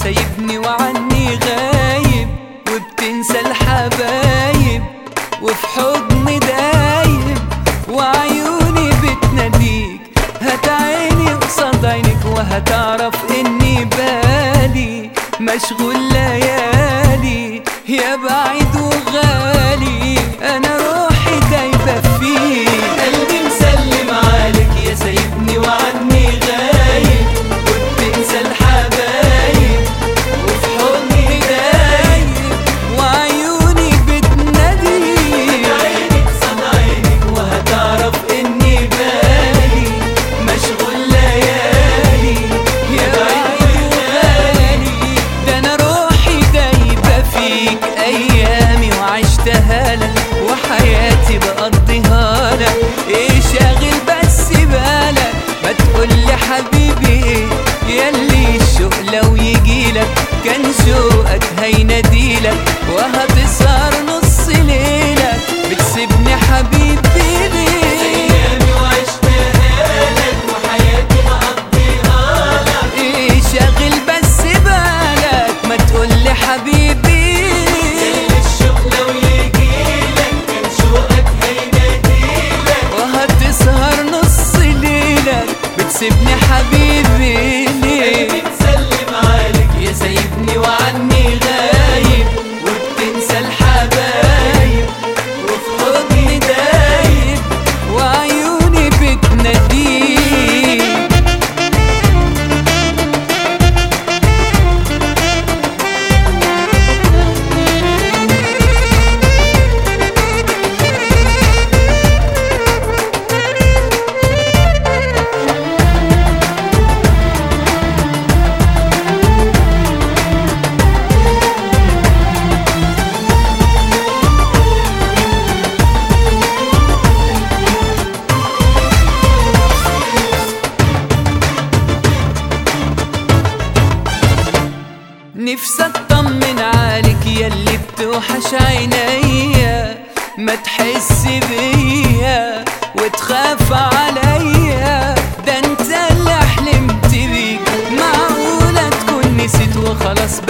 سايبني وعني غايب وبتنسى الحبايب وفي حضني دايب وعيوني بتناديك هات عيني قصاد عينك وهتعرف اني بالي مشغول ليالي يا بعيد وغالي انا روحي دايبه فيك قلبي مسلم عليك يا سايبني وعني غايب وبتنسى الحبايب وفي حضني دايب وعيوني بتناديك عينك صد عينك وهتعرف اني بالي مشغول ليالي يا بعيد وغالي ده انا روحي دايبه فيك ايامي وعشتها لك وحياتي بقضيها لك ايه شاغل بس بالك ما تقولي حبيبي ايه ياللي الشوق لو يجيلك كان شوقك هيناديلك وهتسهر نص ليلك بتسيبني حبيبي ليه ايامي وعشتها لك وحياتي بقضيها لك ايه شاغل بس بالك ما تقولي حبيبي الشوق لو يجيلك كان شوقك هيناديلك وهتسهر نص ليلك بتسيبني حبيبي ليه بتسلم عليك يا سايبني وعني غايب وبتنسى الحبايب وفي حضني دايب وعيوني بتناديك نفسي اطمن عليك ياللي بتوحش عينيا ما تحس بيا وتخاف عليا ده انت اللي حلمت بيك معقولة تكون نسيت وخلاص